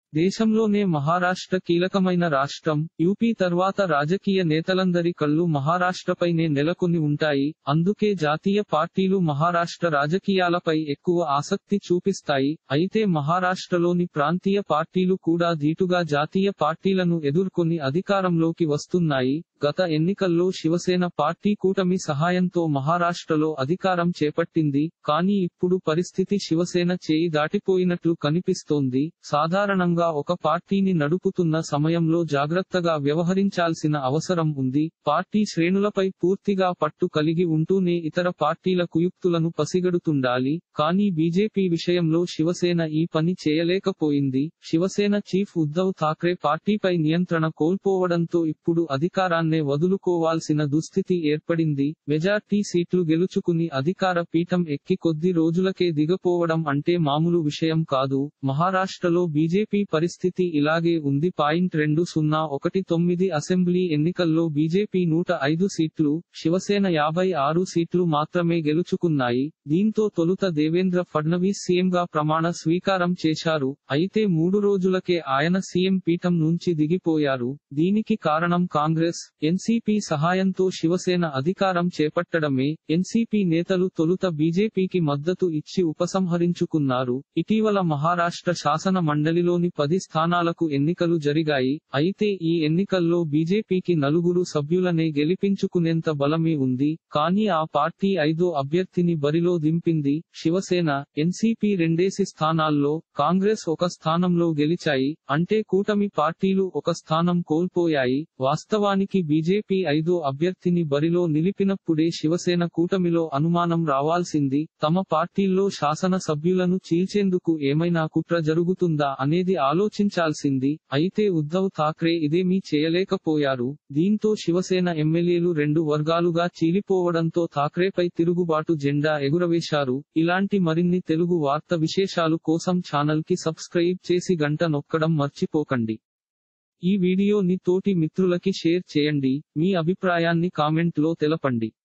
దేశంలోనే మహారాష్ట్ర కీలకమైన రాష్ట్రం యూపీ తర్వాత రాజకీయ నేతలందరి కళ్ళు మహారాష్ట్రపైనే నెలకొని ఉంటాయి అందుకే జాతీయ పార్టీలు మహారాష్ట్ర రాజకీయాలపై ఎక్కువ ఆసక్తి చూపిస్తాయి అయితే మహారాష్ట్రలోని ప్రాంతీయ పార్టీలు కూడా ధీటుగా జాతీయ పార్టీలను ఎదుర్కొని అధికారంలోకి వస్తున్నాయి గత ఎన్నికల్లో శివసేన పార్టీ కూటమి సహాయంతో మహారాష్ట్రలో అధికారం చేపట్టింది కానీ ఇప్పుడు పరిస్థితి శివసేన చేయి దాటిపోయినట్లు కనిపిస్తోంది సాధారణంగా ఒక పార్టీని నడుపుతున్న సమయంలో జాగ్రత్తగా వ్యవహరించాల్సిన అవసరం ఉంది పార్టీ శ్రేణులపై పూర్తిగా పట్టు కలిగి ఉంటూనే ఇతర పార్టీల కుయుక్తులను పసిగడుతుండాలి కానీ బీజేపీ విషయంలో శివసేన ఈ పని చేయలేకపోయింది శివసేన చీఫ్ ఉద్ధవ్ ఠాక్రే పార్టీపై నియంత్రణ కోల్పోవడంతో ఇప్పుడు అధికారాన్నే వదులుకోవాల్సిన దుస్థితి ఏర్పడింది మెజార్టీ సీట్లు గెలుచుకుని అధికార పీఠం ఎక్కి కొద్ది రోజులకే దిగపోవడం అంటే మామూలు విషయం కాదు మహారాష్ట్రలో బీజేపీ పరిస్థితి ఇలాగే ఉంది పాయింట్ రెండు సున్నా ఒకటి తొమ్మిది అసెంబ్లీ ఎన్నికల్లో బీజేపీ నూట ఐదు సీట్లు శివసేన యాభై ఆరు సీట్లు మాత్రమే గెలుచుకున్నాయి దీంతో తొలుత దేవేంద్ర ఫడ్నవీస్ సీఎంగా ప్రమాణ స్వీకారం చేశారు అయితే మూడు రోజులకే ఆయన సీఎం పీఠం నుంచి దిగిపోయారు దీనికి కారణం కాంగ్రెస్ ఎన్సీపీ సహాయంతో శివసేన అధికారం చేపట్టడమే ఎన్సీపీ నేతలు తొలుత బీజేపీకి మద్దతు ఇచ్చి ఉపసంహరించుకున్నారు ఇటీవల మహారాష్ట్ర శాసన మండలిలోని పది స్థానాలకు ఎన్నికలు జరిగాయి అయితే ఈ ఎన్నికల్లో బీజేపీకి నలుగురు సభ్యులనే గెలిపించుకునేంత బలమే ఉంది కానీ ఆ పార్టీ ఐదో అభ్యర్థిని బరిలో దింపింది శివసేన ఎన్సీపీ రెండేసి స్థానాల్లో కాంగ్రెస్ ఒక స్థానంలో గెలిచాయి అంటే కూటమి పార్టీలు ఒక స్థానం కోల్పోయాయి వాస్తవానికి బీజేపీ ఐదో అభ్యర్థిని బరిలో నిలిపినప్పుడే శివసేన కూటమిలో అనుమానం రావాల్సింది తమ పార్టీల్లో శాసన సభ్యులను చీల్చేందుకు ఏమైనా కుట్ర జరుగుతుందా అనేది ఆలోచించాల్సింది అయితే ఉద్ధవ్ ఠాక్రే ఇదేమీ చేయలేకపోయారు దీంతో శివసేన ఎమ్మెల్యేలు రెండు వర్గాలుగా చీలిపోవడంతో ఠాక్రేపై తిరుగుబాటు జెండా ఎగురవేశారు ఇలాంటి మరిన్ని తెలుగు వార్త విశేషాలు కోసం ఛానల్ కి సబ్స్క్రైబ్ చేసి గంట నొక్కడం మర్చిపోకండి ఈ వీడియోని తోటి మిత్రులకి షేర్ చేయండి మీ అభిప్రాయాన్ని కామెంట్ లో తెలపండి